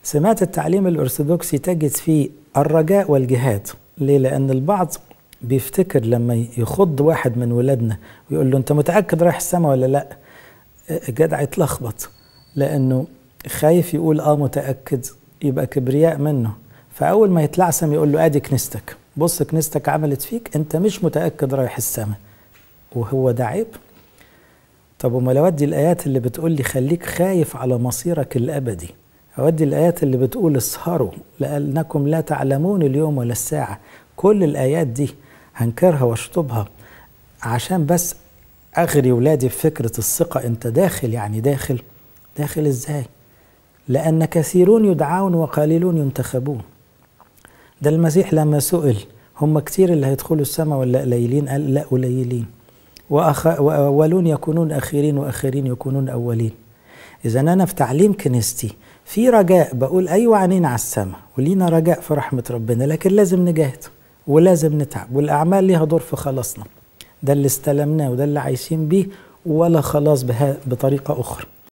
سمات التعليم الأرثوذكسي تجد فيه الرجاء والجهاد ليه؟ لأن البعض بيفتكر لما يخض واحد من ولادنا ويقول له أنت متأكد رايح السما ولا لأ جدع يتلخبط لأنه خايف يقول آه متأكد يبقى كبرياء منه فأول ما يتلعثم يقول له آدي كنيستك بص كنيستك عملت فيك أنت مش متأكد رايح السما وهو ده عيب طب وما لو أودي الآيات اللي بتقول لي خليك خايف على مصيرك الأبدي أودي الآيات اللي بتقول اسهروا لأنكم لا تعلمون اليوم ولا الساعة كل الآيات دي هنكرها واشطبها عشان بس أغري ولادي بفكرة الثقة أنت داخل يعني داخل داخل إزاي لأن كثيرون يدعون وقليلون ينتخبون ده المسيح لما سئل هم كتير اللي هيدخلوا السماء ولا قليلين قال لا قليلين وأخ... وأولون يكونون أخيرين وأخيرين يكونون أولين إذا أنا في تعليم كنيستي في رجاء بقول أيوة عينينا على السماء ولينا رجاء في رحمة ربنا لكن لازم نجاهد ولازم نتعب والأعمال ليها دور في خلاصنا ده اللي استلمناه وده اللي عايشين بيه ولا خلاص بها بطريقة أخرى